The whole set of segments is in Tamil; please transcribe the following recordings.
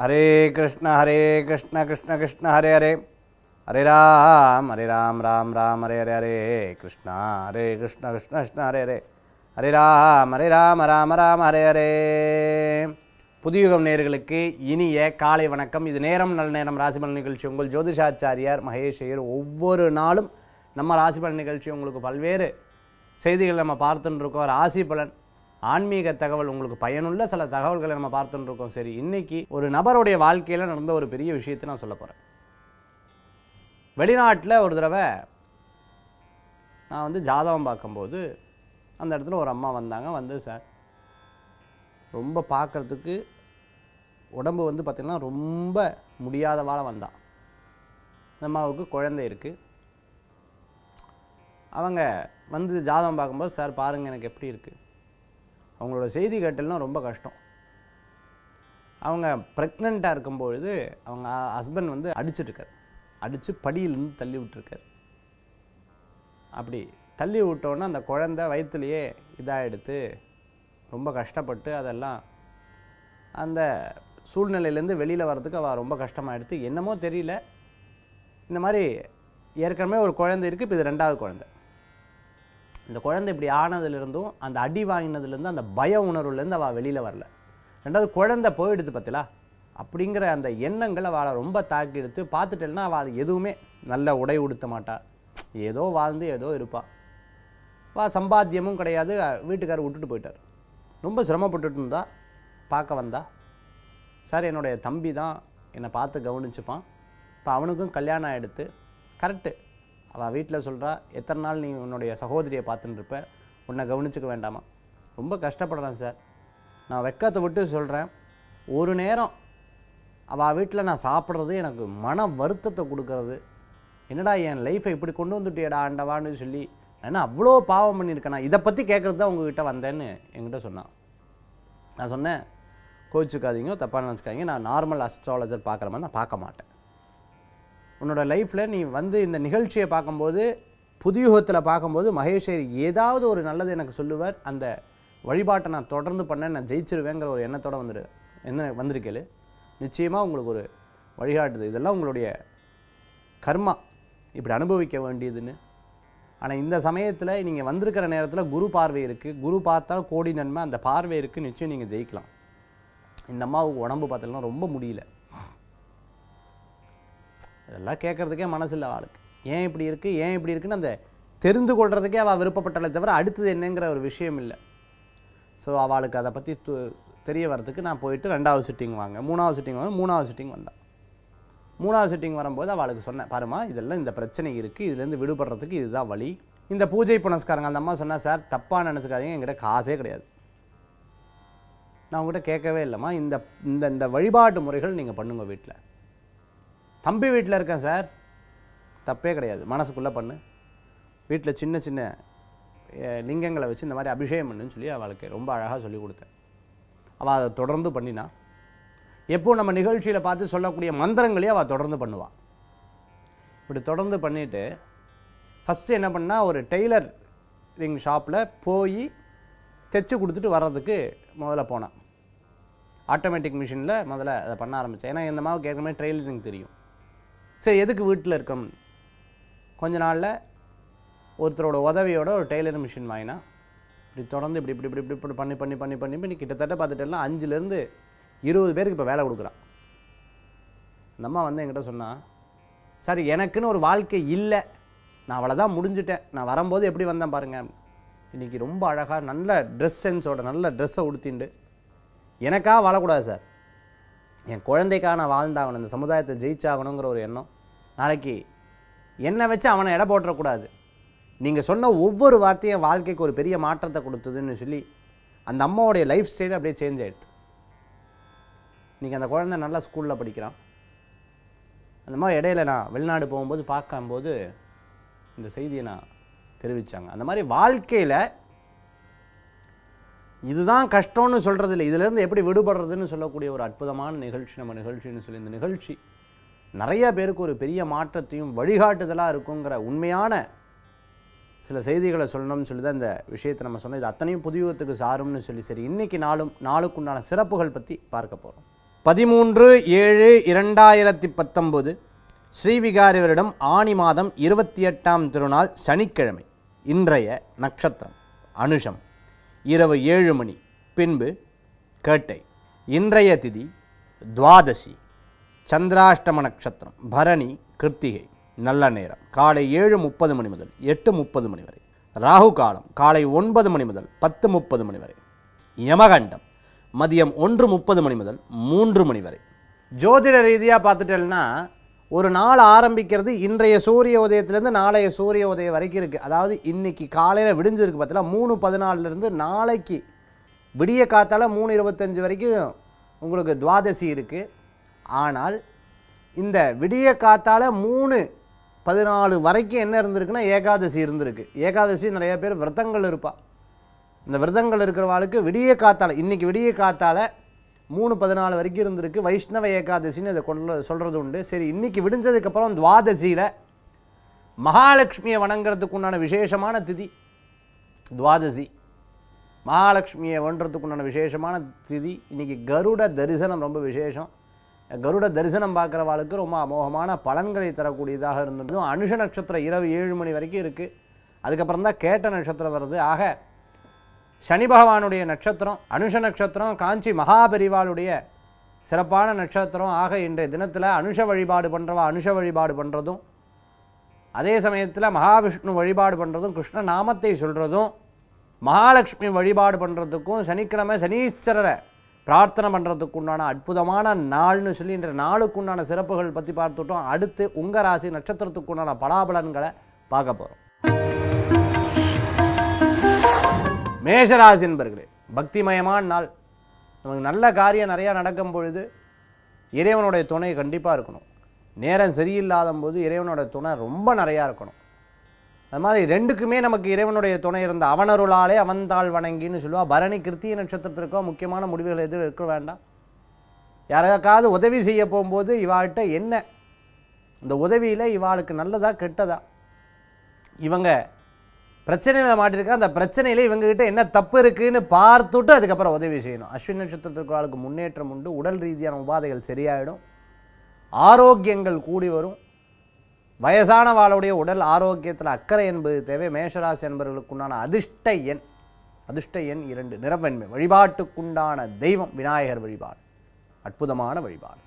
ஹரே கிருஷ்ண ஹரே கிருஷ்ண கிருஷ்ண கிருஷ்ண ஹரே ஹரே ஹரே ராம் ஹரே ராம் ராம் ராம் ஹரே ஹரே ஹரே கிருஷ்ணா ஹரே கிருஷ்ண கிருஷ்ண கிருஷ்ண ஹரே ஹரே ஹரே ராம் ஹரே ராம ராம ராம ஹரே ஹரே புதியுகம் நேயர்களுக்கு இனிய காலை வணக்கம் இது நேரம் நல்ல நேரம் ராசிபலன் நிகழ்ச்சி உங்கள் ஜோதிஷாச்சாரியார் மகேஷ் ஐயர் ஒவ்வொரு நாளும் நம்ம ராசிபலன் நிகழ்ச்சி உங்களுக்கு பல்வேறு செய்திகள் நம்ம பார்த்துட்டு இருக்கோம் ராசி பலன் ஆன்மீக தகவல் உங்களுக்கு பயனுள்ள சில தகவல்களை நம்ம பார்த்துட்டு இருக்கோம் சரி இன்னைக்கு ஒரு நபருடைய வாழ்க்கையில் நடந்த ஒரு பெரிய விஷயத்தை நான் சொல்ல போகிறேன் வெளிநாட்டில் ஒரு தடவை நான் வந்து ஜாதகம் பார்க்கும்போது அந்த இடத்துல ஒரு அம்மா வந்தாங்க வந்து சார் ரொம்ப பார்க்குறதுக்கு உடம்பு வந்து பார்த்திங்கன்னா ரொம்ப முடியாதவாள வந்தா அந்த அம்மாவுக்கு குழந்தை இருக்குது அவங்க வந்து ஜாதகம் பார்க்கும்போது சார் பாருங்கள் எனக்கு எப்படி இருக்குது அவங்களோட செய்தி கேட்டல்னா ரொம்ப கஷ்டம் அவங்க ப்ரெக்னெண்ட்டாக இருக்கும்பொழுது அவங்க ஹஸ்பண்ட் வந்து அடிச்சிட்ருக்கார் அடித்து படியிலேருந்து தள்ளி விட்டுருக்கார் அப்படி தள்ளி விட்டோன்னே அந்த குழந்தை வயிற்றுலையே இதாகிடுத்து ரொம்ப கஷ்டப்பட்டு அதெல்லாம் அந்த சூழ்நிலையிலேருந்து வெளியில் வர்றதுக்கு அவள் ரொம்ப கஷ்டமாயிடுத்து என்னமோ தெரியல இந்த மாதிரி ஏற்கனவே ஒரு குழந்தை இருக்குது இப்போ இது ரெண்டாவது குழந்தை இந்த குழந்தை இப்படி ஆனதுலேருந்தும் அந்த அடி வாங்கினதுலேருந்து அந்த பய உணர்வுலேருந்து அவள் வெளியில் வரல ரெண்டாவது குழந்தை போயிடுது பார்த்தீங்களா அப்படிங்கிற அந்த எண்ணங்கள் அவளை ரொம்ப தாக்கி எடுத்து பார்த்துட்டேன்னா அவள் எதுவுமே நல்ல உடை உடுத்த மாட்டா ஏதோ வாழ்ந்து ஏதோ இருப்பாள் வா சம்பாத்தியமும் கிடையாது வீட்டுக்காரர் விட்டுட்டு போயிட்டார் ரொம்ப சிரமப்பட்டுட்டு இருந்தா பார்க்க வந்தா சார் என்னுடைய தம்பி தான் என்னை பார்த்து கவனிச்சுப்பான் இப்போ அவனுக்கும் கல்யாணம் ஆகிடுத்து கரெக்டு அவள் வீட்டில் சொல்கிறா எத்தனை நாள் நீ உன்னுடைய சகோதரியை பார்த்துட்டு இருப்ப உன்னை கவனிச்சுக்க வேண்டாமா ரொம்ப கஷ்டப்படுறேன் சார் நான் வெக்கத்தை விட்டு சொல்கிறேன் ஒரு நேரம் அவள் வீட்டில் நான் சாப்பிட்றது எனக்கு மன வருத்தத்தை கொடுக்கறது என்னடா என் லைஃப்பை இப்படி கொண்டு வந்துட்டியடா ஆண்டவான்னு சொல்லி நான் அவ்வளோ பாவம் பண்ணியிருக்கேனா இதை பற்றி கேட்குறது தான் உங்ககிட்ட வந்தேன்னு என்கிட்ட சொன்னான் நான் சொன்னேன் கோச்சிக்காதீங்க தப்பாக நினச்சிக்காதீங்க நான் நார்மல் அஸ்ட்ராலஜர் பார்க்குற மாதிரி நான் பார்க்க மாட்டேன் உன்னோட லைஃப்பில் நீ வந்து இந்த நிகழ்ச்சியை பார்க்கும்போது புதியுகத்தில் பார்க்கும்போது மகேஷர் ஏதாவது ஒரு நல்லது எனக்கு சொல்லுவார் அந்த வழிபாட்டை நான் தொடர்ந்து பண்ணேன் நான் ஜெயிச்சிருவேங்கிற ஒரு எண்ணத்தோடு வந்துரு என்ன வந்திருக்கேளு நிச்சயமாக உங்களுக்கு ஒரு வழிகாட்டுது இதெல்லாம் உங்களுடைய கர்மா இப்படி அனுபவிக்க வேண்டியதுன்னு ஆனால் இந்த சமயத்தில் நீங்கள் வந்திருக்கிற நேரத்தில் குரு பார்வை இருக்குது குரு பார்த்தால் கோடி நன்மை அந்த பார்வை இருக்குது நிச்சயம் நீங்கள் ஜெயிக்கலாம் இந்த அம்மாவுக்கு உடம்பு பார்த்தீங்கன்னா ரொம்ப முடியல இதெல்லாம் கேட்குறதுக்கே மனசு இல்லை அவளுக்கு ஏன் இப்படி இருக்குது ஏன் இப்படி இருக்குன்னு அந்த தெரிந்து கொள்றதுக்கே அவள் விருப்பப்பட்டாலே தவிர அடுத்தது என்னங்கிற ஒரு விஷயம் இல்லை ஸோ அவளுக்கு அதை பற்றி தெரிய வரதுக்கு நான் போயிட்டு ரெண்டாவது சிட்டிங் வாங்க மூணாவது சிட்டிங் வாங்க மூணாவது சிட்டிங் வந்தான் மூணாவது சிட்டிங் வரும்போது அவளுக்கு சொன்னேன் பாருமா இதெல்லாம் இந்த பிரச்சனை இருக்குது இதுலேருந்து விடுபடுறதுக்கு இதுதான் வழி இந்த பூஜை புனஸ்காரங்க அந்த அம்மா சொன்னா சார் தப்பாக நினச்சிக்காதீங்க என்கிட்ட காசே கிடையாது நான் உங்ககிட்ட கேட்கவே இல்லைம்மா இந்த இந்த இந்த வழிபாட்டு முறைகள் நீங்கள் பண்ணுங்க வீட்டில் தம்பி வீட்டில் இருக்கேன் சார் தப்பே கிடையாது மனசுக்குள்ளே பண்ணு வீட்டில் சின்ன சின்ன அஹ், லிங்கங்களை வச்சு இந்த மாதிரி அபிஷேகம் பண்ணுன்னு சொல்லி அவளுக்கு ரொம்ப அழகாக சொல்லி கொடுத்தேன் அவள் அதை தொடர்ந்து பண்ணினா எப்போ நம்ம நிகழ்ச்சியில் பார்த்து சொல்லக்கூடிய மந்திரங்களையும் அவள் தொடர்ந்து பண்ணுவாள் இப்படி தொடர்ந்து பண்ணிவிட்டு ஃபஸ்ட்டு என்ன பண்ணா ஒரு டெய்லர் ரிங் ஷாப்பில் போய் தைச்சு கொடுத்துட்டு வர்றதுக்கு முதல்ல போனான் ஆட்டோமேட்டிக் மிஷினில் முதல்ல அதை பண்ண ஆரம்பித்தேன் ஏன்னா இந்த மாவுக்கு ஏற்கனவே ட்ரெயிலரிங் தெரியும் சரி எதுக்கு வீட்டில் இருக்கோம் கொஞ்ச நாளில் ஒருத்தரோட உதவியோட ஒரு டெய்லர் மிஷின் வாங்கினா இப்படி தொடர்ந்து இப்படி இப்படி இப்படி இப்படி இப்படி பண்ணி பண்ணி பண்ணி பண்ணி பண்ணி கிட்டத்தட்ட பார்த்துட்டேன்னா அஞ்சுலேருந்து இருபது பேருக்கு இப்போ வேலை கொடுக்குறான் அந்த அம்மா வந்து என்கிட்ட சொன்னா சார் எனக்குன்னு ஒரு வாழ்க்கை இல்லை நான் அவளை தான் முடிஞ்சிட்டேன் நான் வரும்போது எப்படி வந்தேன் பாருங்க இன்றைக்கி ரொம்ப அழகாக நல்ல ட்ரெஸ் சென்ஸோட நல்ல ட்ரெஸ்ஸை உடுத்திண்டு எனக்காக வாழக்கூடாது சார் என் குழந்தைக்காக நான் வாழ்ந்தாகணும் இந்த சமுதாயத்தை ஜெயிச்சாகணுங்கிற ஒரு எண்ணம் நாளைக்கு என்னை வச்சு அவனை எடை போட்டுறக்கூடாது நீங்கள் சொன்ன ஒவ்வொரு வார்த்தையும் என் வாழ்க்கைக்கு ஒரு பெரிய மாற்றத்தை கொடுத்ததுன்னு சொல்லி அந்த அம்மாவுடைய லைஃப் ஸ்டைல் அப்படியே சேஞ்ச் ஆயிடுது இன்றைக்கி அந்த குழந்தை நல்லா ஸ்கூலில் படிக்கிறான் அந்த மாதிரி இடையில நான் வெளிநாடு போகும்போது பார்க்கும்போது இந்த செய்தியை நான் தெரிவித்தாங்க அந்த மாதிரி வாழ்க்கையில் இதுதான் கஷ்டம்னு சொல்கிறது இல்லை இதிலேருந்து எப்படி விடுபடுறதுன்னு சொல்லக்கூடிய ஒரு அற்புதமான நிகழ்ச்சி நம்ம நிகழ்ச்சின்னு சொல்லி இந்த நிகழ்ச்சி நிறைய பேருக்கு ஒரு பெரிய மாற்றத்தையும் வழிகாட்டுதலாக இருக்குங்கிற உண்மையான சில செய்திகளை சொல்லணும்னு சொல்லி தான் இந்த விஷயத்தை நம்ம சொன்னோம் இது அத்தனையும் புதியுகத்துக்கு சாரும்னு சொல்லி சரி இன்னைக்கு நாளும் நாளுக்குண்டான சிறப்புகள் பற்றி பார்க்க போகிறோம் பதிமூன்று ஏழு இரண்டாயிரத்தி பத்தொம்போது ஸ்ரீவிகாரி வருடம் ஆனி மாதம் இருபத்தி எட்டாம் திருநாள் சனிக்கிழமை இன்றைய நட்சத்திரம் அனுஷம் இரவு ஏழு மணி பின்பு கேட்டை இன்றைய திதி துவாதசி சந்திராஷ்டம நட்சத்திரம் பரணி கிருத்திகை நல்ல நேரம் காலை ஏழு முப்பது மணி முதல் எட்டு முப்பது மணி வரை ராகு காலம் காலை ஒன்பது மணி முதல் பத்து முப்பது மணி வரை யமகண்டம் மதியம் ஒன்று முப்பது மணி முதல் மூன்று மணி வரை ஜோதிட ரீதியாக பார்த்துட்டேன்னா ஒரு நாள் ஆரம்பிக்கிறது இன்றைய சூரிய உதயத்திலேருந்து நாளைய சூரிய உதயம் வரைக்கும் இருக்குது அதாவது இன்னைக்கு காலையில் விடிஞ்சிருக்கு பார்த்தீங்களா மூணு பதினாலிருந்து நாளைக்கு விடிய காத்தால மூணு இருபத்தஞ்சு வரைக்கும் உங்களுக்கு துவாதசி இருக்குது ஆனால் இந்த விடிய காத்தால மூணு பதினாலு வரைக்கும் என்ன இருந்திருக்குன்னா ஏகாதசி இருந்திருக்கு ஏகாதசி நிறைய பேர் விரதங்கள் இருப்பா இந்த விரதங்கள் இருக்கிறவாளுக்கு விடிய காத்தால இன்னைக்கு விடிய காத்தால மூணு பதினாலு வரைக்கும் இருந்திருக்கு வைஷ்ணவ ஏகாதசின்னு இதை கொண்டு சொல்கிறது உண்டு சரி இன்னைக்கு விடிஞ்சதுக்கப்புறம் துவாதசியில் மகாலட்சுமியை வணங்குறதுக்கு உண்டான விசேஷமான திதி துவாதசி மகாலட்சுமியை வேண்டுறதுக்கு உண்டான விசேஷமான திதி இன்னைக்கு கருட தரிசனம் ரொம்ப விசேஷம் கருட தரிசனம் பார்க்குறவாளுக்கு ரொம்ப அமோகமான பலன்களை தரக்கூடியதாக இருந்ததும் அனுஷ நட்சத்திரம் இரவு ஏழு மணி வரைக்கும் இருக்குது அதுக்கப்புறம் தான் கேட்ட நட்சத்திரம் வருது ஆக சனி பகவானுடைய நட்சத்திரம் அனுஷ நட்சத்திரம் காஞ்சி மகாபெரிவாளுடைய சிறப்பான நட்சத்திரம் ஆக இன்றைய தினத்தில் அனுஷ வழிபாடு பண்ணுறவா அனுஷ வழிபாடு பண்ணுறதும் அதே சமயத்தில் மகாவிஷ்ணு வழிபாடு பண்ணுறதும் கிருஷ்ண நாமத்தை சொல்கிறதும் மகாலட்சுமி வழிபாடு பண்ணுறதுக்கும் சனிக்கிழமை சனீஸ்வரரை பிரார்த்தனை பண்ணுறதுக்கு உண்டான அற்புதமான நாள்னு சொல்லி இன்ற நாளுக்கு உண்டான சிறப்புகள் பற்றி பார்த்துட்டோம் அடுத்து உங்கள் ராசி நட்சத்திரத்துக்கு உண்டான பலாபலன்களை பார்க்க போகிறோம் மேஷராசி என்பர்களே பக்திமயமான நாள் நமக்கு நல்ல காரியம் நிறையா நடக்கும் பொழுது இறைவனுடைய துணை கண்டிப்பாக இருக்கணும் நேரம் சரியில்லாத போது இறைவனோட துணை ரொம்ப நிறையா இருக்கணும் அது மாதிரி ரெண்டுக்குமே நமக்கு இறைவனுடைய துணை இருந்த அவனருளாலே அவன்தாள் வணங்கின்னு சொல்லுவா பரணி கிருத்திய நட்சத்திரத்திற்கோ முக்கியமான முடிவுகள் எதுவும் இருக்க வேண்டாம் யாருக்காவது உதவி செய்ய போகும்போது இவாள்கிட்ட என்ன இந்த உதவியில் இவாளுக்கு நல்லதா கெட்டதா இவங்க பிரச்சனையில் மாட்டிருக்கா அந்த பிரச்சனையில் இவங்ககிட்ட என்ன தப்பு இருக்குன்னு பார்த்துட்டு அதுக்கப்புறம் உதவி செய்யணும் அஸ்வின் நட்சத்திரத்திற்கு ஆளுக்கு முன்னேற்றம் உண்டு உடல் ரீதியான உபாதைகள் சரியாயிடும் ஆரோக்கியங்கள் கூடி வரும் வயசான வாளுடைய உடல் ஆரோக்கியத்தில் அக்கறை என்பது தேவை மேஷராசி என்பவர்களுக்குண்டான அதிர்ஷ்ட எண் அதிர்ஷ்ட எண் இரண்டு நிறவெண்மை வழிபாட்டுக்குண்டான தெய்வம் விநாயகர் வழிபாடு அற்புதமான வழிபாடு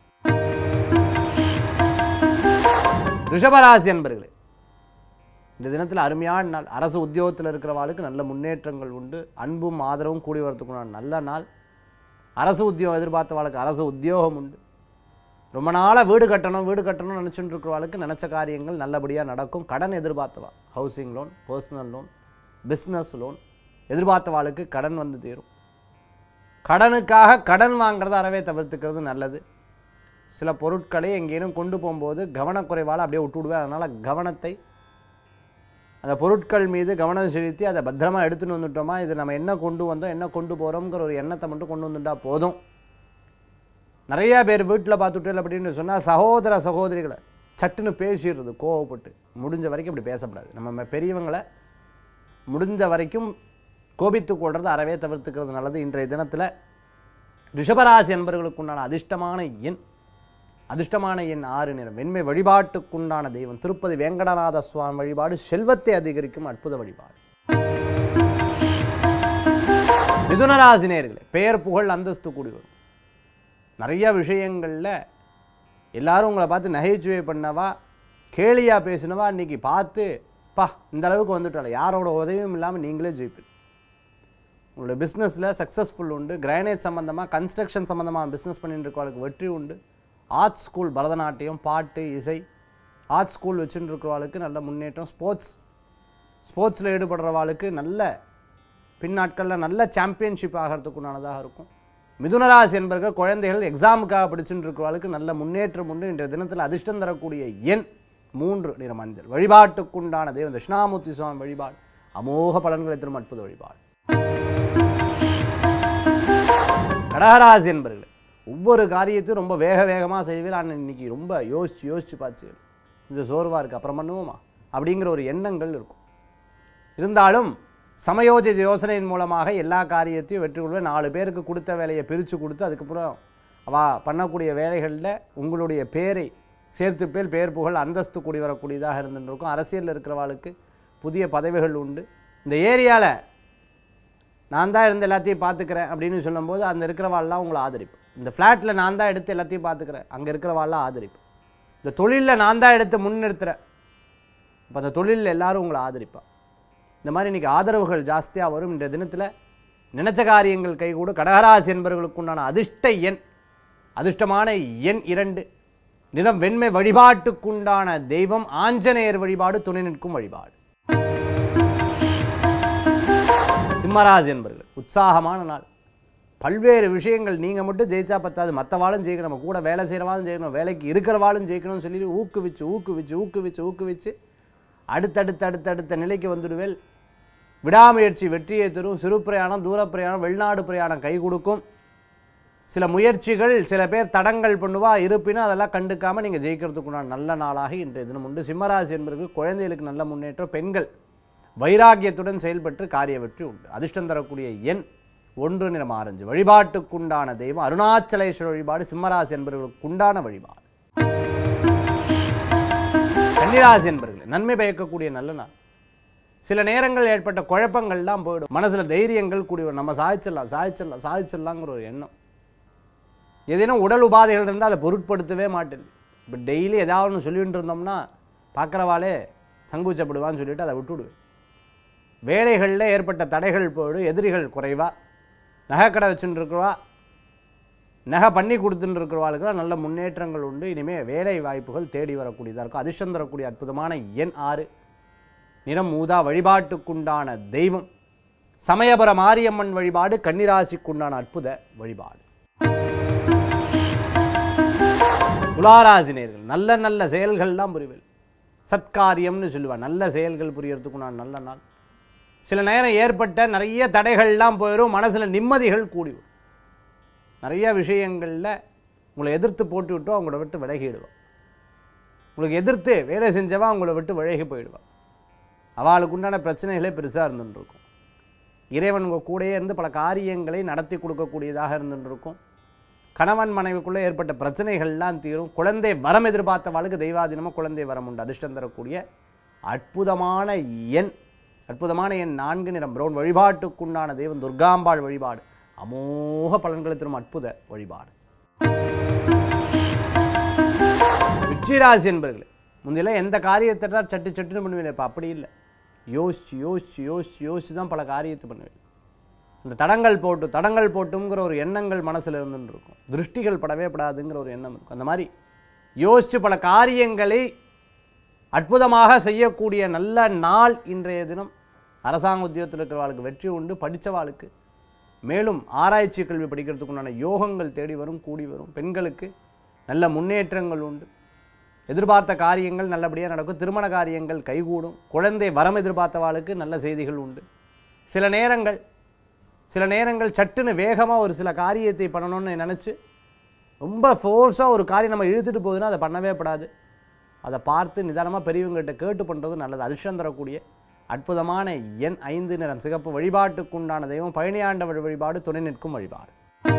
ரிஷபராசி என்பர்களே இந்த தினத்தில் அருமையான நாள் அரசு உத்தியோகத்தில் இருக்கிறவாளுக்கு நல்ல முன்னேற்றங்கள் உண்டு அன்பும் ஆதரவும் கூடி வரத்துக்குண்டான நல்ல நாள் அரசு உத்தியோகம் எதிர்பார்த்தவாளுக்கு அரசு உத்தியோகம் உண்டு ரொம்ப நாளாக வீடு கட்டணும் வீடு கட்டணும்னு நினச்சிட்டு இருக்கிறவாளுக்கு நினச்ச காரியங்கள் நல்லபடியாக நடக்கும் கடன் எதிர்பார்த்தவா housing loan personal loan business loan எதிர்பார்த்தவாளுக்கு கடன் வந்து தீரும் கடனுக்காக கடன் வாங்குறத அறவே தவிர்த்துக்கிறது நல்லது சில பொருட்களை எங்கேனும் கொண்டு போகும்போது கவனக்குறைவால் அப்படியே விட்டுவிடுவேன் அதனால் கவனத்தை அந்த பொருட்கள் மீது கவனம் செலுத்தி அதை பத்திரமா எடுத்துன்னு வந்துட்டோமா இது நம்ம என்ன கொண்டு வந்தோம் என்ன கொண்டு போகிறோங்கிற ஒரு எண்ணத்தை மட்டும் கொண்டு வந்துட்டா போதும் நிறைய பேர் வீட்டில் பார்த்துட்டு அப்படின்னு சொன்னால் சகோதர சகோதரிகளை சட்டுன்னு பேசிடுறது கோவப்பட்டு முடிஞ்ச வரைக்கும் இப்படி பேசக்கூடாது நம்ம ம- பெரியவங்களை முடிஞ்ச வரைக்கும் கோபித்து கொள்றது அறவே தவிர்த்துக்கிறது நல்லது இன்றைய தினத்தில் ரிஷபராசி என்பவர்களுக்குண்டான அதிர்ஷ்டமான எண் அதிர்ஷ்டமான எண் ஆறு நிறம் வெண்மை வழிபாட்டுக்குண்டான தெய்வம் திருப்பதி வேங்கடநாத சுவாமி வழிபாடு செல்வத்தை அதிகரிக்கும் அற்புத வழிபாடு மிதுனராசினியர்களே பெயர் புகழ் அந்தஸ்து கூடி வரும் நிறைய விஷயங்களில் எல்லாரும் உங்களை பார்த்து நகைச்சுவை பண்ணவா கேலியாக பேசினவா இன்னைக்கு பார்த்து பா இந்த அளவுக்கு வந்துட்டால யாரோட உதவியும் இல்லாமல் நீங்களே ஜெயிப்பீங்க உங்களோட பிஸ்னஸில் சக்ஸஸ்ஃபுல் உண்டு கிரானைட் சம்மந்தமாக கன்ஸ்ட்ரக்ஷன் சம்மந்தமாக பிஸ்னஸ் பண்ணிட்டு இருக்கவங்களுக்கு வெற்றி உண்டு ஆர்ட் ஸ்கூல் பரதநாட்டியம் பாட்டு இசை ஆர்ட் ஸ்கூல் வச்சுட்டு இருக்கிறவாளுக்கு நல்ல முன்னேற்றம் ஸ்போர்ட்ஸ் ஸ்போர்ட்ஸில் ஈடுபடுறவாளுக்கு நல்ல பின்னாட்களில் நல்ல சாம்பியன்ஷிப் ஆகிறதுக்குண்டானதாக இருக்கும் மிதுனராசி என்பர்கள் குழந்தைகள் எக்ஸாமுக்காக படிச்சுட்டு இருக்கிறவளுக்கு நல்ல முன்னேற்றம் உண்டு இன்றைய தினத்தில் அதிர்ஷ்டம் தரக்கூடிய எண் மூன்று நிற மஞ்சள் வழிபாட்டுக்குண்டான தெய்வம் தட்சிணாமூர்த்தி சுவாமி வழிபாடு அமோக பலன்களை தரும் அற்புத வழிபாடு கடகராசி என்பர்களே ஒவ்வொரு காரியத்தையும் ரொம்ப வேக வேகமாக செய்வேன் ஆனால் இன்னைக்கு ரொம்ப யோசிச்சு யோசிச்சு பார்த்து செய்வேன். கொஞ்சம் சோர்வாக இருக்குது அப்புறம் பண்ணுவோமா அப்படிங்கிற ஒரு எண்ணங்கள் இருக்கும் இருந்தாலும் சமயோஜித யோசனையின் மூலமாக எல்லா காரியத்தையும் வெற்றி கொள்வேன் நாலு பேருக்கு கொடுத்த வேலையை பிரித்து கொடுத்து அதுக்கப்புறம் அவள் பண்ணக்கூடிய வேலைகளில் உங்களுடைய பேரை சேர்த்து பேர் பேர் புகழ் அந்தஸ்து கூடி வரக்கூடியதாக இருந்துட்டு இருக்கும் அரசியலில் இருக்கிறவாளுக்கு புதிய பதவிகள் உண்டு இந்த ஏரியாவில் நான் தான் இருந்து எல்லாத்தையும் பார்த்துக்கிறேன் அப்படின்னு சொல்லும்போது அந்த இருக்கிறவாள்லாம் உங்களை ஆதரிப்பு இந்த ஃப்ளாட்டில் நான் தான் எடுத்து எல்லாத்தையும் பார்த்துக்கிறேன் அங்கே இருக்கிறவாள்லாம் ஆதரிப்பு இந்த தொழிலில் நான் தான் எடுத்து முன்னிறுத்துறேன் அப்போ அந்த தொழிலில் எல்லாரும் உங்களை ஆதரிப்பா இந்த மாதிரி இன்றைக்கி ஆதரவுகள் ஜாஸ்தியாக வரும் இந்த தினத்தில் நினைச்ச காரியங்கள் கைகூட கடகராசி என்பவர்களுக்கு உண்டான அதிர்ஷ்ட எண் அதிர்ஷ்டமான எண் இரண்டு நிறம் வெண்மை வழிபாட்டுக்குண்டான தெய்வம் ஆஞ்சநேயர் வழிபாடு துணை நிற்கும் வழிபாடு சிம்மராசி என்பர்கள் உற்சாகமான நாள் பல்வேறு விஷயங்கள் நீங்கள் மட்டும் ஜெயிச்சா பத்தாது மற்றவாளும் ஜெயிக்கணும் நம்ம கூட வேலை செய்கிறவாளும் ஜெயிக்கணும் வேலைக்கு இருக்கிறவாளும் ஜெயிக்கணும்னு சொல்லி ஊக்குவிச்சு ஊக்குவிச்சு ஊக்குவிச்சு ஊக்குவிச்சு அடுத்தடுத்த அடுத்தடுத்த நிலைக்கு வந்துடுவேல் விடாமுயற்சி வெற்றியை தரும் சிறு பிரயாணம் தூர பிரயாணம் வெளிநாடு பிரயாணம் கை கொடுக்கும் சில முயற்சிகள் சில பேர் தடங்கள் பண்ணுவா இருப்பினும் அதெல்லாம் கண்டுக்காமல் நீங்கள் ஜெயிக்கிறதுக்குண்டான நல்ல நாளாக இன்றைய தினம் உண்டு சிம்மராசி என்பதற்கு குழந்தைகளுக்கு நல்ல முன்னேற்றம் பெண்கள் வைராக்கியத்துடன் செயல்பட்டு காரிய வெற்றி உண்டு அதிர்ஷ்டம் தரக்கூடிய எண் ஒன்று நிறம் ஆரஞ்சு வழிபாட்டுக்குண்டான தெய்வம் அருணாச்சலேஸ்வரர் வழிபாடு சிம்மராசி என்பவர்களுக்கு உண்டான வழிபாடு கன்னிராசி என்பர்களே நன்மை பயக்கக்கூடிய நல்ல நாள் சில நேரங்கள் ஏற்பட்ட குழப்பங்கள்லாம் போயிடும் மனசில் தைரியங்கள் கூடி வரும் நம்ம சாதிச்சிடலாம் சாதிச்சிடலாம் சாதிச்சிடலாங்கிற ஒரு எண்ணம் ஏதேனும் உடல் உபாதைகள் இருந்தால் அதை பொருட்படுத்தவே மாட்டேன் இப்போ டெய்லி ஏதாவது ஒன்று சொல்லிட்டு இருந்தோம்னா பார்க்குறவாளே சங்குச்சப்படுவான்னு சொல்லிட்டு அதை விட்டுடுவேன் வேலைகளில் ஏற்பட்ட தடைகள் போயிடும் எதிரிகள் குறைவா நகைக்கடை வச்சுட்டு இருக்கிறவா நகை பண்ணி கொடுத்துட்டு இருக்கிறவாளுக்கெல்லாம் நல்ல முன்னேற்றங்கள் உண்டு இனிமேல் வேலை வாய்ப்புகள் தேடி வரக்கூடியதாக இருக்கும் அதிர்ஷ்டம் தரக்கூடிய அற்புதமான எண் ஆறு நிறம் ஊதா வழிபாட்டுக்குண்டான தெய்வம் சமயபுர மாரியம்மன் வழிபாடு கன்னிராசிக்குண்டான அற்புத வழிபாடு துளாராசினியர்கள் நல்ல நல்ல செயல்கள்லாம் புரிவில் சத்காரியம்னு சொல்லுவாள் நல்ல செயல்கள் புரியறதுக்குண்டான நல்ல நாள் சில நேரம் ஏற்பட்ட நிறைய தடைகள்லாம் போயிடும் மனசில் நிம்மதிகள் கூடி வரும் நிறைய விஷயங்களில் உங்களை எதிர்த்து போட்டு விட்டோ அவங்கள விட்டு விலகிடுவான் உங்களுக்கு எதிர்த்து வேலை செஞ்சவா உங்களை விட்டு விலகி போயிடுவான் அவளுக்கு உண்டான பிரச்சனைகளே பெருசாக இருந்துட்டு இருக்கும் இறைவன் உங்கள் கூடயே இருந்து பல காரியங்களை நடத்தி கொடுக்கக்கூடியதாக இருந்துட்டு இருக்கும் கணவன் மனைவிக்குள்ளே ஏற்பட்ட பிரச்சனைகள்லாம் தீரும் குழந்தை வரம் எதிர்பார்த்தவாளுக்கு தெய்வாதீனமாக குழந்தை வரம் உண்டு அதிர்ஷ்டம் தரக்கூடிய அற்புதமான எண் அற்புதமான எண் நான்கு நிறம் பிரவுன் வழிபாட்டுக்குண்டான தெய்வம் துர்காம்பாள் வழிபாடு அமோக பலன்களை தரும் அற்புத வழிபாடு விச்சிராசி என்பர்களே முந்தையெல்லாம் எந்த காரியத்தை சட்டு சட்டுன்னு பண்ணுவேன் இப்போ அப்படி இல்லை யோசிச்சு யோசிச்சு யோசிச்சு யோசிச்சு தான் பல காரியத்தை பண்ணுவேன் இந்த தடங்கள் போட்டு தடங்கள் போட்டுங்கிற ஒரு எண்ணங்கள் மனசில் இருந்துன்னு இருக்கும் திருஷ்டிகள் படவே படாதுங்கிற ஒரு எண்ணம் இருக்கும் அந்த மாதிரி யோசித்து பல காரியங்களை அற்புதமாக செய்யக்கூடிய நல்ல நாள் இன்றைய தினம் அரசாங்க உத்தியோகத்தில் இருக்கிறவாளுக்கு வெற்றி உண்டு படித்தவாளுக்கு மேலும் ஆராய்ச்சி கல்வி படிக்கிறதுக்கு உண்டான யோகங்கள் தேடி வரும் கூடி வரும் பெண்களுக்கு நல்ல முன்னேற்றங்கள் உண்டு எதிர்பார்த்த காரியங்கள் நல்லபடியாக நடக்கும் திருமண காரியங்கள் கைகூடும் குழந்தை வரம் எதிர்பார்த்தவாளுக்கு நல்ல செய்திகள் உண்டு சில நேரங்கள் சில நேரங்கள் சட்டுன்னு வேகமாக ஒரு சில காரியத்தை பண்ணணும்னு நினச்சி ரொம்ப ஃபோர்ஸாக ஒரு காரியம் நம்ம இழுத்துட்டு போகுதுன்னா அதை பண்ணவே படாது அதை பார்த்து நிதானமாக பெரியவங்ககிட்ட கேட்டு பண்ணுறது நல்லது அதிர்ஷ்டம் தரக்கூடிய அற்புதமான எண் ஐந்து நிறம் சிகப்பு வழிபாட்டுக்குண்டான தெய்வம் பழனியாண்டவர் வழிபாடு துணை நிற்கும் வழிபாடு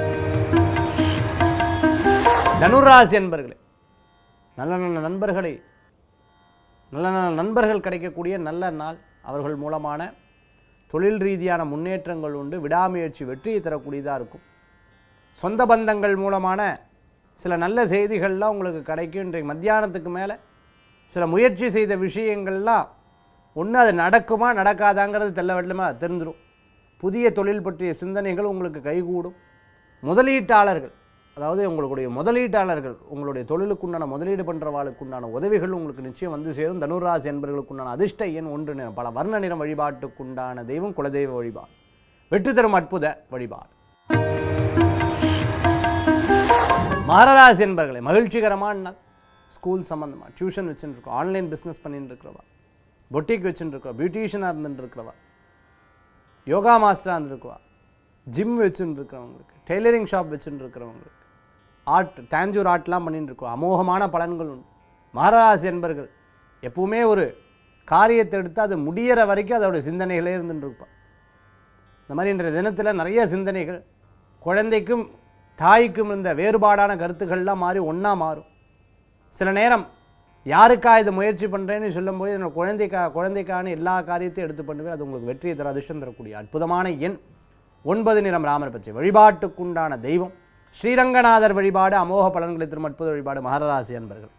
தனுராசி என்பர்களே நல்ல நல்ல நண்பர்களை நல்ல நல்ல நண்பர்கள் கிடைக்கக்கூடிய நல்ல நாள் அவர்கள் மூலமான தொழில் ரீதியான முன்னேற்றங்கள் உண்டு விடாமுயற்சி வெற்றியை தரக்கூடியதாக இருக்கும் சொந்த பந்தங்கள் மூலமான சில நல்ல செய்திகள்லாம் உங்களுக்கு கிடைக்கும் இன்றைக்கு மத்தியானத்துக்கு மேலே சில முயற்சி செய்த விஷயங்கள்லாம் ஒன்று அது நடக்குமா நடக்காதாங்கிறது தெல்ல வெள்ளமாக தெரிஞ்சிடும் புதிய தொழில் பற்றிய சிந்தனைகள் உங்களுக்கு கைகூடும் முதலீட்டாளர்கள் அதாவது உங்களுடைய முதலீட்டாளர்கள் உங்களுடைய தொழிலுக்குண்டான முதலீடு பண்ணுறவாளுக்குண்டான உதவிகள் உங்களுக்கு நிச்சயம் வந்து சேரும் தனுராசி என்பவர்களுக்குண்டான அதிர்ஷ்ட எண் ஒன்று நிறம் பல வர்ண நிறம் வழிபாட்டுக்குண்டான தெய்வம் குலதெய்வ வழிபாடு வெற்றி தரும் அற்புத வழிபாடு மகராசி என்பர்களே மகிழ்ச்சிகரமான நாள் ஸ்கூல் சம்மந்தமாக டியூஷன் வச்சுட்டு இருக்கோம் ஆன்லைன் பிஸ்னஸ் பண்ணிட்டு இருக்கிறவா பொட்டிக் வச்சுட்டு இருக்கவா பியூட்டிஷியனாக இருந்துட்டு இருக்கிறவா யோகா மாஸ்டராக இருந்துருக்குவா ஜிம் வச்சுட்டு இருக்கிறவங்களுக்கு டெய்லரிங் ஷாப் வச்சுட்டு இருக்கிறவங்களுக்கு ஆர்ட் தேஞ்சூர் ஆர்ட்லாம் பண்ணிட்டு இருக்கோம் அமோகமான பலன்கள் உண்டு மகராசி என்பர்கள் எப்பவுமே ஒரு காரியத்தை எடுத்து அது முடியிற வரைக்கும் அதோட சிந்தனைகளே இருந்துட்டு இருப்பான் இந்த மாதிரி இன்றைய தினத்தில் நிறைய சிந்தனைகள் குழந்தைக்கும் தாய்க்கும் இருந்த வேறுபாடான கருத்துக்கள்லாம் மாறி ஒன்றா மாறும் சில நேரம் யாருக்கா இது முயற்சி பண்ணுறேன்னு சொல்லும்போது என்னோட குழந்தைக்கா குழந்தைக்கான எல்லா காரியத்தையும் எடுத்து பண்ணுவேன் அது உங்களுக்கு வெற்றியை தர அதிர்ஷ்டம் தரக்கூடிய அற்புதமான எண் ஒன்பது நிறம் ராமர் பச்சை வழிபாட்டுக்குண்டான தெய்வம் ஸ்ரீரங்கநாதர் வழிபாடு அமோக பலன்களை தரும் அற்புத வழிபாடு மகராசி அன்பர்கள்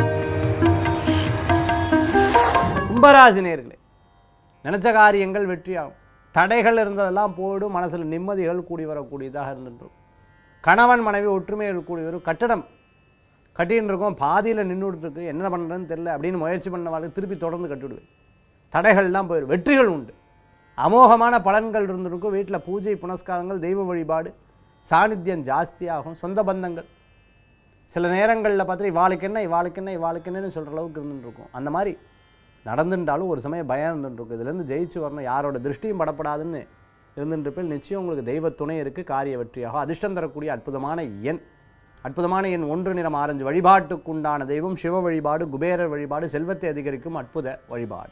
கும்பராசி நேர்களே நினச்ச காரியங்கள் வெற்றியாகும் தடைகள் இருந்ததெல்லாம் போயிடும் மனசில் நிம்மதிகள் கூடி வரக்கூடியதாக இருந்துட்டு கணவன் மனைவி ஒற்றுமைகள் கூடி வரும் கட்டடம் கட்டின்னு இருக்கோம் பாதியில் நின்றுட்டுருக்கு என்ன பண்ணுறதுன்னு தெரில அப்படின்னு முயற்சி பண்ண வாழ்க்கை திருப்பி தொடர்ந்து கட்டிவிடுவேன் தடைகள்லாம் போயிடும் வெற்றிகள் உண்டு அமோகமான பலன்கள் இருந்திருக்கும் வீட்டில் பூஜை புனஸ்காரங்கள் தெய்வ வழிபாடு சாநித்தியம் ஜாஸ்தியாகும் சொந்த பந்தங்கள் சில நேரங்களில் பார்த்து இவாளுக்கு என்ன இவாளுக்கு என்ன இவாளுக்கு என்னன்னு சொல்கிற அளவுக்கு இருந்துட்டு இருக்கும் அந்த மாதிரி நடந்துட்டாலும் ஒரு சமயம் பயம் இருந்துட்டு இருக்கும் இதுலேருந்து ஜெயிச்சு வரணும் யாரோட திருஷ்டியும் படப்படாதுன்னு இருந்துட்டு நிச்சயம் உங்களுக்கு தெய்வ துணை இருக்குது காரிய வெற்றியாகும் அதிர்ஷ்டம் தரக்கூடிய அற்புதமான எண் அற்புதமான எண் ஒன்று நிறம் ஆரஞ்சு வழிபாட்டுக்குண்டான தெய்வம் சிவ வழிபாடு குபேரர் வழிபாடு செல்வத்தை அதிகரிக்கும் அற்புத வழிபாடு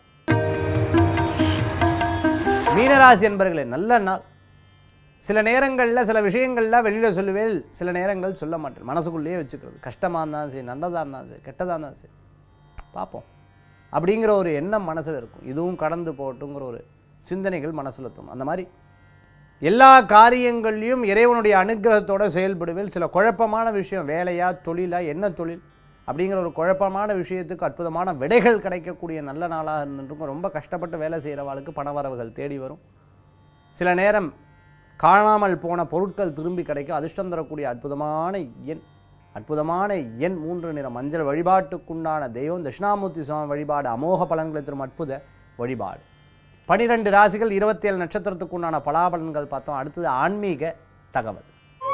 மீனராசி என்பர்களே நல்ல நாள் சில நேரங்களில் சில விஷயங்கள்ல வெளியில் சொல்லுவேன் சில நேரங்கள் சொல்ல மாட்டேன் மனசுக்குள்ளேயே வச்சுக்கிறது கஷ்டமாக இருந்தாலும் சரி நல்லதாக இருந்தாலும் சரி கெட்டதாக இருந்தாலும் சரி பார்ப்போம் அப்படிங்கிற ஒரு எண்ணம் மனசில் இருக்கும் இதுவும் கடந்து போட்டுங்கிற ஒரு சிந்தனைகள் மனசில் தோணும் அந்த மாதிரி எல்லா காரியங்கள்லையும் இறைவனுடைய அனுகிரகத்தோட செயல்படுவேன் சில குழப்பமான விஷயம் வேலையா தொழிலா என்ன தொழில் அப்படிங்கிற ஒரு குழப்பமான விஷயத்துக்கு அற்புதமான விடைகள் கிடைக்கக்கூடிய நல்ல நாளாக இருந்துருக்கும் ரொம்ப கஷ்டப்பட்டு வேலை செய்கிறவாளுக்கு பணவரவுகள் தேடி வரும் சில நேரம் காணாமல் போன பொருட்கள் திரும்பி கிடைக்கும் அதிர்ஷ்டம் தரக்கூடிய அற்புதமான எண் அற்புதமான எண் மூன்று நிற மஞ்சள் வழிபாட்டுக்குண்டான தெய்வம் தட்சிணாமூர்த்தி சுவாமி வழிபாடு அமோக பலன்களை தரும் அற்புத வழிபாடு பனிரெண்டு ராசிகள் இருபத்தேழு நட்சத்திரத்துக்குண்டான பலாபலன்கள் பார்த்தோம் அடுத்தது ஆன்மீக தகவல்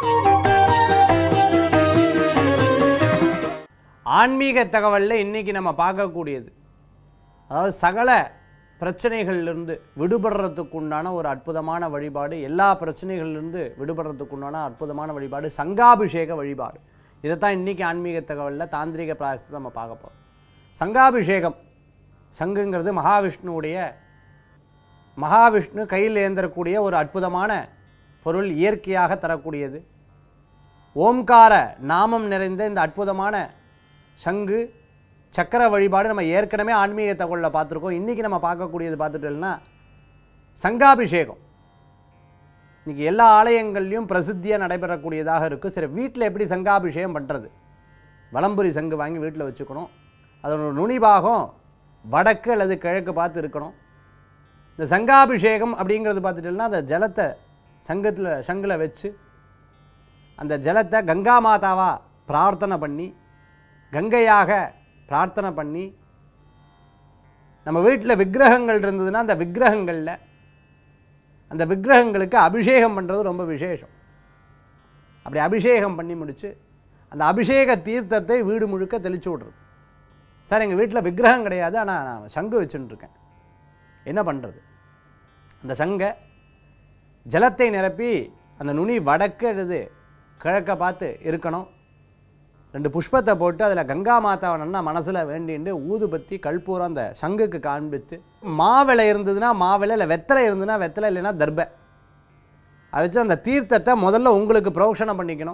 ஆன்மீக தகவலில் இன்னைக்கு நம்ம பார்க்கக்கூடியது அதாவது சகல பிரச்சனைகள்லேருந்து விடுபடுறதுக்குண்டான ஒரு அற்புதமான வழிபாடு எல்லா பிரச்சனைகள்லேருந்து விடுபடுறதுக்குண்டான அற்புதமான வழிபாடு சங்காபிஷேக வழிபாடு இதைத்தான் இன்றைக்கி ஆன்மீக தகவலில் தாந்திரிக பிராயசத்தை நம்ம பார்க்க போகிறோம் சங்காபிஷேகம் சங்குங்கிறது மகாவிஷ்ணுவுடைய மகாவிஷ்ணு கையில் ஏந்திரக்கூடிய ஒரு அற்புதமான பொருள் இயற்கையாக தரக்கூடியது ஓம்கார நாமம் நிறைந்த இந்த அற்புதமான சங்கு சக்கர வழிபாடு நம்ம ஏற்கனவே ஆன்மீக தகவலில் பார்த்துருக்கோம் இன்றைக்கி நம்ம பார்க்கக்கூடியது பார்த்துட்டோம்னா சங்காபிஷேகம் இன்றைக்கி எல்லா ஆலயங்கள்லையும் பிரசித்தியாக நடைபெறக்கூடியதாக இருக்குது சரி வீட்டில் எப்படி சங்காபிஷேகம் பண்ணுறது வலம்புரி சங்கு வாங்கி வீட்டில் வச்சுக்கணும் அதோட நுனி பாகம் வடக்கு அல்லது கிழக்கு பார்த்து இருக்கணும் இந்த சங்காபிஷேகம் அப்படிங்கிறது பார்த்துட்டோம்னா அந்த ஜலத்தை சங்கத்தில் சங்கில் வச்சு அந்த ஜலத்தை கங்கா மாதாவா பிரார்த்தனை பண்ணி கங்கையாக பிரார்த்தனை பண்ணி நம்ம வீட்டில் விக்கிரகங்கள் இருந்ததுன்னா அந்த விக்கிரகங்களில் அந்த விக்கிரகங்களுக்கு அபிஷேகம் பண்ணுறது ரொம்ப விசேஷம் அப்படி அபிஷேகம் பண்ணி முடித்து அந்த அபிஷேக தீர்த்தத்தை வீடு முழுக்க தெளிச்சு விட்றது சார் எங்கள் வீட்டில் விக்கிரகம் கிடையாது ஆனால் நான் சங்கு வச்சுட்டு இருக்கேன் என்ன பண்ணுறது அந்த சங்கை ஜலத்தை நிரப்பி அந்த நுனி வடக்கு அல்லது கிழக்க பார்த்து இருக்கணும் ரெண்டு புஷ்பத்தை போட்டு அதில் கங்கா மாதாவை நல்லா மனசில் வேண்டிட்டு ஊதுபத்தி கற்பூரம் அந்த சங்குக்கு காண்பித்து மாவிளை இருந்ததுன்னா மாவிளை இல்லை வெத்தலை இருந்ததுன்னா வெத்தலை இல்லைன்னா தர்பை அதை வச்சு அந்த தீர்த்தத்தை முதல்ல உங்களுக்கு புரோக்ஷணம் பண்ணிக்கணும்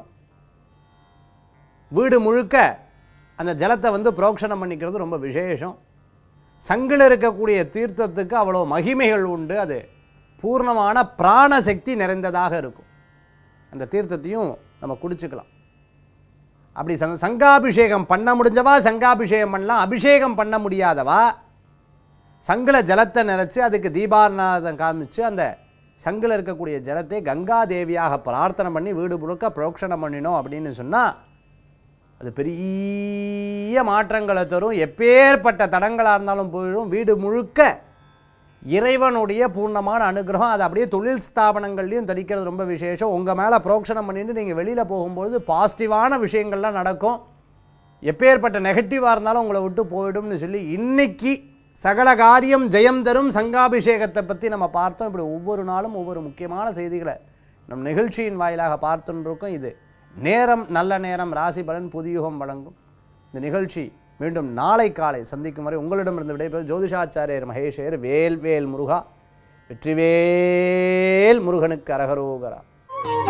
வீடு முழுக்க அந்த ஜலத்தை வந்து புரோக்ஷணம் பண்ணிக்கிறது ரொம்ப விசேஷம் சங்கில் இருக்கக்கூடிய தீர்த்தத்துக்கு அவ்வளோ மகிமைகள் உண்டு அது பூர்ணமான பிராணசக்தி நிறைந்ததாக இருக்கும் அந்த தீர்த்தத்தையும் நம்ம குடிச்சுக்கலாம் அப்படி சங் சங்காபிஷேகம் பண்ண முடிஞ்சவா சங்காபிஷேகம் பண்ணலாம் அபிஷேகம் பண்ண முடியாதவா சங்கில ஜலத்தை நிறச்சி அதுக்கு தீபாரணாதம் காமிச்சு அந்த சங்கில் இருக்கக்கூடிய ஜலத்தை கங்கா தேவியாக பிரார்த்தனை பண்ணி வீடு முழுக்க புரோக்ஷணம் பண்ணினோம் அப்படின்னு சொன்னால் அது பெரிய மாற்றங்களை தரும் எப்பேற்பட்ட தடங்களாக இருந்தாலும் போயிடும் வீடு முழுக்க இறைவனுடைய பூர்ணமான அனுகிரகம் அது அப்படியே தொழில் ஸ்தாபனங்கள்லையும் தரிக்கிறது ரொம்ப விசேஷம் உங்கள் மேலே புரோக்ஷணம் பண்ணிட்டு நீங்கள் வெளியில் போகும்பொழுது பாசிட்டிவான விஷயங்கள்லாம் நடக்கும் எப்பேற்பட்ட நெகட்டிவாக இருந்தாலும் உங்களை விட்டு போயிடும்னு சொல்லி இன்னைக்கு சகல காரியம் ஜெயம் தரும் சங்காபிஷேகத்தை பற்றி நம்ம பார்த்தோம் இப்படி ஒவ்வொரு நாளும் ஒவ்வொரு முக்கியமான செய்திகளை நம் நிகழ்ச்சியின் வாயிலாக பார்த்துன்னு இருக்கோம் இது நேரம் நல்ல நேரம் ராசி பலன் புதியுகம் வழங்கும் இந்த நிகழ்ச்சி மீண்டும் நாளை காலை சந்திக்கும் வரை உங்களிடமிருந்து விடைபெறும் ஜோதிஷாச்சாரியர் மகேஷர் வேல் வேல் முருகா வெற்றிவேல் முருகனுக்கு அரகரோகரா